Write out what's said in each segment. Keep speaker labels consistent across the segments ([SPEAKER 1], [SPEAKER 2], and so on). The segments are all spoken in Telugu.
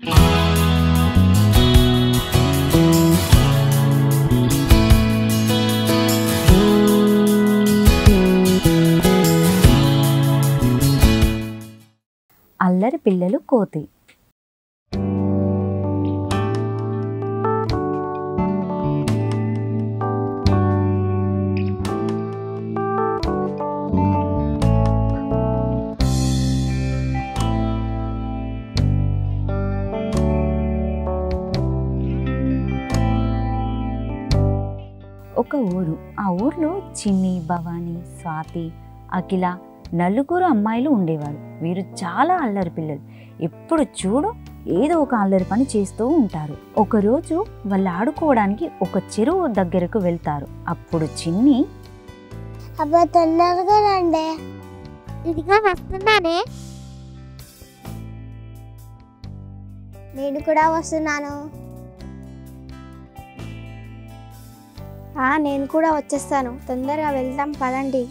[SPEAKER 1] అల్లరి పిల్లలు కోతి ఒక ఊరు ఆ ఊర్లో చిన్ని భవాని స్వాతి అఖిల నలుగురు అమ్మాయిలు ఉండేవారు వీరు చాలా అల్లరి పిల్లలు ఎప్పుడు చూడు ఏదో ఒక అల్లరి పని చేస్తూ ఉంటారు ఒకరోజు వాళ్ళు ఆడుకోవడానికి ఒక చెరువు దగ్గరకు వెళ్తారు అప్పుడు చిన్ని
[SPEAKER 2] అబ్బా తొందరగా రండి
[SPEAKER 3] ఇదిగా వస్తున్నానే
[SPEAKER 2] నేను కూడా వస్తున్నాను
[SPEAKER 3] ఆ నేను కూడా వచ్చేస్తాను తొందరగా వెళ్దాం పదండి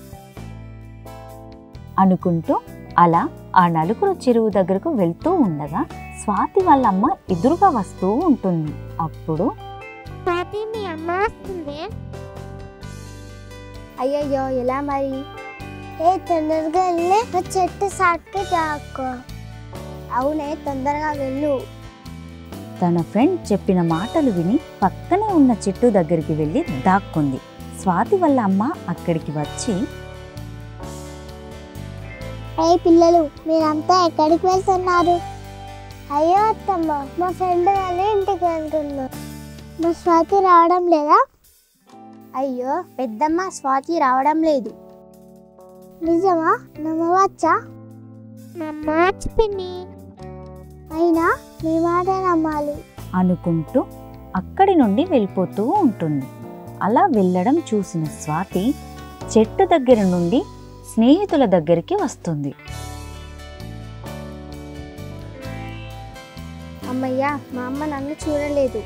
[SPEAKER 1] అనుకుంటూ అలా ఆ నలుగురు చెరువు దగ్గరకు వెళ్తూ ఉండగా స్వాతి వాళ్ళ అమ్మ ఎదురుగా వస్తూ ఉంటుంది అప్పుడు
[SPEAKER 3] స్వాతి మీ అమ్మ వస్తుంది
[SPEAKER 2] అయ్యయ్యో ఎలా మరి ఏ తొందరగా వెళ్ళి ఆ చెట్టు సాట్కి దాక్కో అవునే తొందరగా వెళ్ళు
[SPEAKER 1] తన ఫ్రెండ్ చెప్పిన మాటలు విని పక్కనే ఉన్న చెట్టు దగ్గరికి వెళ్ళి దాక్కుంది స్వాతి వాళ్ళ అమ్మ అక్కడికి వచ్చి
[SPEAKER 2] ఏ పిల్లలు మీరంతా ఎక్కడికి వెళ్తున్నారు అయ్యో అత్తమ్మ మా ఫ్రెండ్ వాళ్ళ ఇంటికి వెళ్తున్నా మా స్వాతి రావడం లేదా అయ్యో పెద్దమ్మ స్వాతి రావడం లేదు నిజమా నమ్మవచ్చా
[SPEAKER 3] నమ్మచ్చు పిన్ని
[SPEAKER 2] అయినా మీ మాట నమ్మాలి
[SPEAKER 1] అనుకుంటూ అక్కడి నుండి వెళ్ళిపోతూ ఉంటుంది అలా వెళ్ళడం చూసిన స్వాతి చెట్టు దగ్గర నుండి స్నేహితుల దగ్గరికి వస్తుంది
[SPEAKER 3] అమ్మయ్యా మా అమ్మ నన్ను చూడలేదు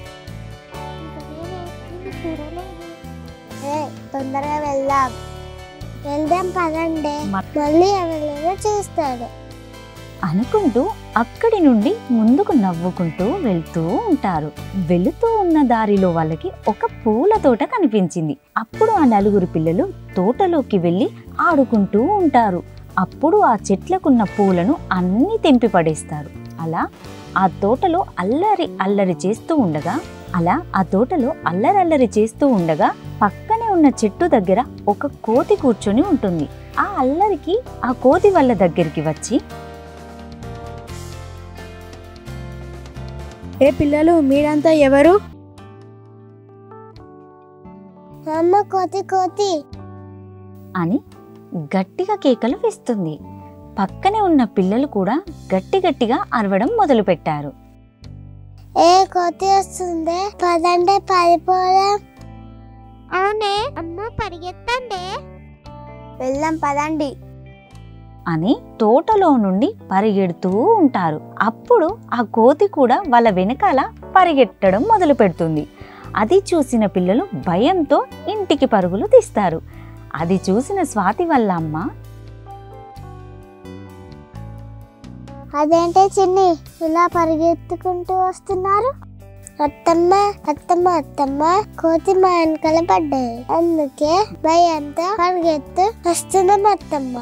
[SPEAKER 2] ఏ తొందరగా వెళ్దాం వెళ్దాం పదండి
[SPEAKER 1] మ-
[SPEAKER 2] మళ్ళీ ఎవరైనా చూస్తాడు
[SPEAKER 1] అనుకుంటూ అక్కడి నుండి ముందుకు నవ్వుకుంటూ వెళ్తూ ఉంటారు వెళుతూ ఉన్న దారిలో వాళ్ళకి ఒక పూల తోట కనిపించింది అప్పుడు ఆ నలుగురు పిల్లలు తోటలోకి వెళ్ళి ఆడుకుంటూ ఉంటారు అప్పుడు ఆ చెట్లకున్న పూలను అన్ని తెంపి పడేస్తారు అలా ఆ తోటలో అల్లరి అల్లరి చేస్తూ ఉండగా అలా ఆ తోటలో అల్లరి అల్లరి చేస్తూ ఉండగా పక్కనే ఉన్న చెట్టు దగ్గర ఒక కోతి కూర్చొని ఉంటుంది ఆ అల్లరికి ఆ కోతి వాళ్ళ దగ్గరికి వచ్చి
[SPEAKER 3] ఏ పిల్లలు మీరంతా ఎవరు
[SPEAKER 2] అమ్మ కోతి కోతి
[SPEAKER 1] అని గట్టిగా కేకలు వేస్తుంది పక్కనే ఉన్న పిల్లలు కూడా గట్టి గట్టిగా అరవడం మొదలుపెట్టారు
[SPEAKER 2] ఏ కోతి వస్తుంది పదండి పడిపోదాం
[SPEAKER 3] అవునే అమ్మ పరిగెత్తండి
[SPEAKER 2] వెళ్దాం పదండి
[SPEAKER 1] అని తోటలో నుండి పరిగెడుతూ ఉంటారు అప్పుడు ఆ కోతి కూడా వాళ్ళ వెనకాల పరిగెట్టడం మొదలు పెడుతుంది అది చూసిన పిల్లలు భయంతో ఇంటికి పరుగులు తీస్తారు అది చూసిన స్వాతి వాళ్ళ అమ్మ
[SPEAKER 2] అదేంటే చిన్ని ఇలా పరిగెత్తుకుంటూ వస్తున్నారు అత్తమ్మ అత్తమ్మ అత్తమ్మ కోతి మా వెనకాల పడ్డాయి అందుకే భయంతో పరిగెత్తు వస్తున్నాం అత్తమ్మ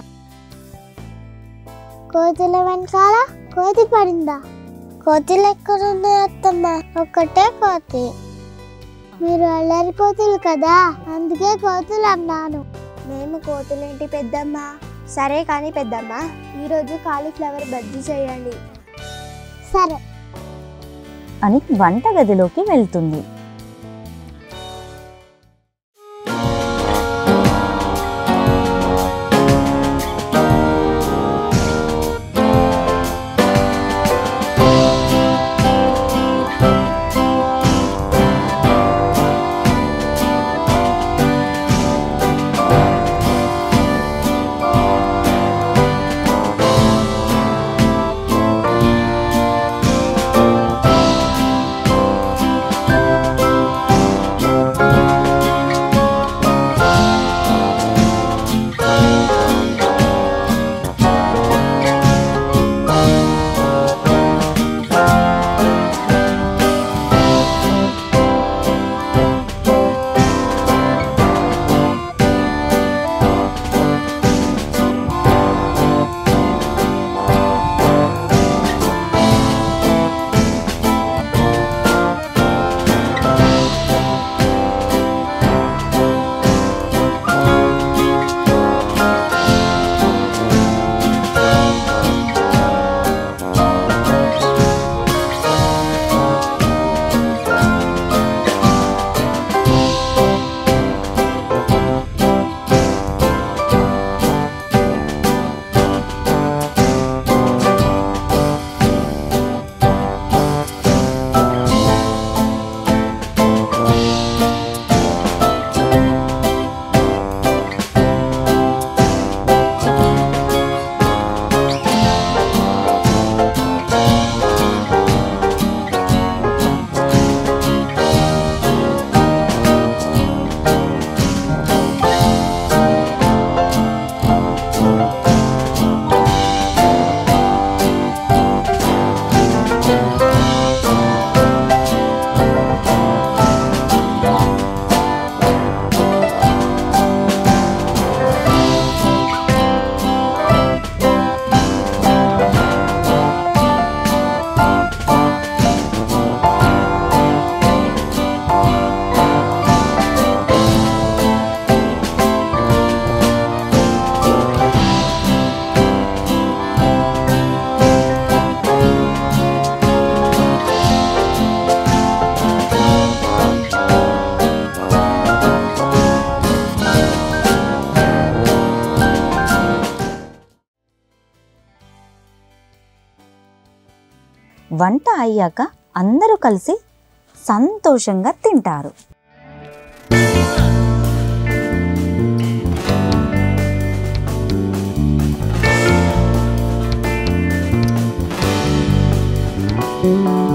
[SPEAKER 2] కోతుల వెనకాల కోతి పడిందా కోతులు ఎక్కడున్నాయి అత్తమ్మ ఒక్కటే కోతి మీరు అల్లరి కోతులు కదా అందుకే కోతులు అన్నాను మేము కోతులేంటి పెద్దమ్మ సరే కానీ పెద్దమ్మ ఈరోజు కాలీఫ్లవర్ బజ్జీ చేయండి సరే
[SPEAKER 1] అని వంటగదిలోకి వెళ్తుంది వంట అయ్యాక అందరూ కలిసి సంతోషంగా తింటారు
[SPEAKER 2] ఆ